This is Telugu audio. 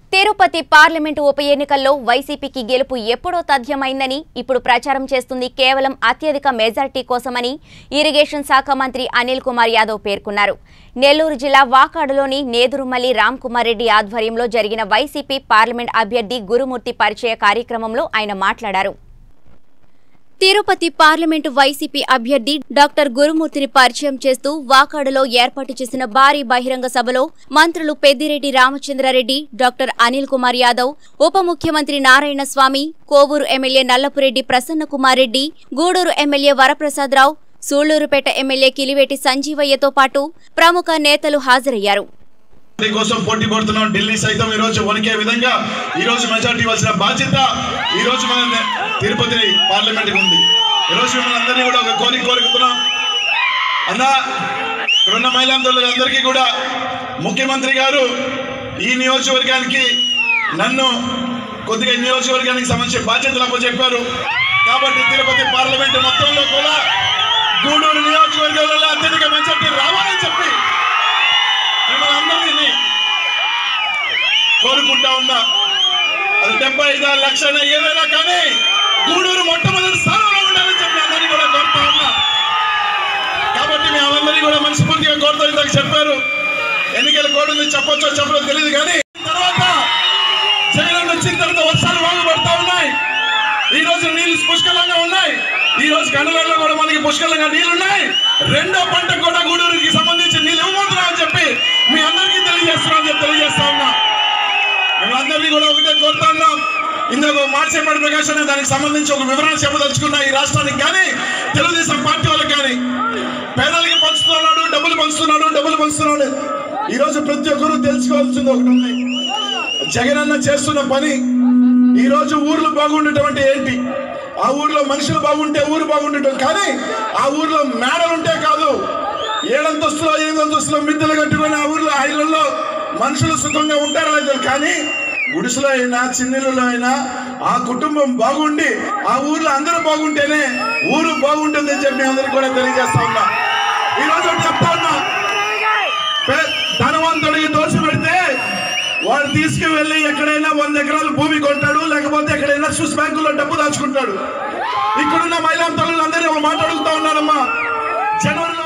తిరుపతి పార్లమెంటు ఉప ఎన్నికల్లో వైసీపీకి గెలుపు ఎప్పుడో తథ్యమైందని ఇప్పుడు ప్రచారం చేస్తుంది కేవలం అత్యధిక మెజార్టీ కోసమని ఇరిగేషన్ శాఖ మంత్రి అనిల్ కుమార్ యాదవ్ పేర్కొన్నారు నెల్లూరు జిల్లా వాకాడులోని నేదురుమల్లి రామ్ కుమార్ రెడ్డి ఆధ్వర్యంలో జరిగిన వైసీపీ పార్లమెంట్ అభ్యర్థి గురుమూర్తి పరిచయ కార్యక్రమంలో ఆయన మాట్లాడారు తిరుపతి పార్లమెంటు వైసీపీ అభ్యర్థి డాక్టర్ గురుమూర్తిని పరిచయం చేస్తూ వాకాడులో ఏర్పాటు చేసిన భారీ బహిరంగ సభలో మంత్రులు పెద్దిరెడ్డి రామచంద్రారెడ్డి డాక్టర్ అనిల్ కుమార్ యాదవ్ ఉప ముఖ్యమంత్రి Narayana Swamy Kovuru MLA Nallapureddy Prasanna Kumar Reddy Gudur MLA Varaprasada Rao Sullurpeta MLA Kiliveti సంజీవయ్యతో పాటు ప్రముఖ నేతలు హాజరయ్యారు మెజార్టీ కోసం పోటీ పడుతున్నాం ఢిల్లీ సైతం ఈ రోజు వణికే విధంగా ఈ రోజు మెజార్టీ ఇవ్వాల్సిన బాధ్యత ఈ రోజు మన నే- తిరుపతి పార్లమెంట్ ఉంది ఈ రోజు మిమ్మల్ని అందరినీ కూడా ఒక కోరిక కోరుకుతున్నాం అన్న ఇక్కడ ఉన్న మహిళాందరులందరికీ కూడా ముఖ్యమంత్రి గారు ఈ నియోజకవర్గానికి నన్ను కొద్దిగా ఈ నియోజకవర్గానికి సంబంధించిన బాధ్యతలు అప్పచెప్పారు కాబట్టి తిరుపతి పార్లమెంట్ మొత్తంలో కూడా గూడూరు నియోజకవర్గంలో అత్యధిక మెజార్టీ రావాలని చెప్పి మిమ్మల్ని అందరినీ కోరుకుంటా ఉన్నా అది డెబ్బై ఐదు ఆరు లక్షల ఏదైనా కానీ గూడూరు మొట్టమొదటి స్థానంలో ఉండాలని చెప్పి అందరినీ కూడా కోరుతా ఉన్నా కాబట్టి మేము అందరినీ కూడా మనస్ఫూర్తిగా కోరుతూ ఇందాక చెప్పారు ఎన్నికల కోడ్ ఉంది చెప్పొచ్చో చెప్పదో తెలియదు కానీ తర్వాత జగన్ వచ్చిన తర్వాత వర్షాలు బాగుపడతా ఉన్నాయి ఈ రోజు నీళ్లు పుష్కలంగా ఉన్నాయి ఈ రోజు కండలలో కూడా మనకి పుష్కలంగా నీళ్లు ఉన్నాయి రెండో పంట కూడా గూడూరుకి సంబంధించి నీళ్ళు ఇవ్వబోతున్నామని చెప్పి మీ అందరికీ తెలియజేస్తున్నామని చెప్పి తెలియజేస్తా ఉన్నా మేమందరినీ కూడా ఒకటే కోరుతా ఉన్నాం ఇందులో ఒక మాట చెప్పాడు ప్రకాష్ అనే దానికి సంబంధించి ఒక వివరణ చెప్పదలుచుకున్న ఈ రాష్ట్రానికి కానీ తెలుగుదేశం పార్టీ వాళ్ళకి కానీ పేదలకి పంచుతున్నాడు డబ్బులు పంచుతున్నాడు డబ్బులు పంచుతున్నాడు ఈ రోజు ప్రతి ఒక్కరూ తెలుసుకోవాల్సింది ఒకటి ఉంది జగన్ అన్న చేస్తున్న పని ఈ రోజు ఊర్లు బాగుండటం అంటే ఏంటి ఆ ఊర్లో మనుషులు బాగుంటే ఊరు బాగుండటం కానీ ఆ ఊర్లో మేడలు ఉంటే కాదు ఏడంతస్తులో ఎనిమిది అంతస్తులో మిద్దెలు కట్టుకుని ఆ ఊర్లో ఆ ఇళ్లలో మనుషులు సుఖంగా ఉంటారో లేదో కానీ గుడిసెలో అయినా చిన్నిళ్ళలో అయినా ఆ కుటుంబం బాగుండి ఆ ఊర్లో అందరూ బాగుంటేనే ఊరు బాగుంటుందని చెప్పి అందరికి కూడా తెలియజేస్తా ఉన్నా ఈ రోజు ఒకటి చెప్తా ఉన్నా పే- ధనవంతుడికి దోష పెడితే వాడు తీసుకువెళ్ళి ఎక్కడైనా వంద ఎకరాలు భూమి కొంటాడు లేకపోతే ఎక్కడైనా స్విస్ బ్యాంకులో డబ్బు దాచుకుంటాడు ఇక్కడున్న మహిళా తల్లులు అందరినీ ఒక మాట అడుగుతా ఉన్నానమ్మా జనవరి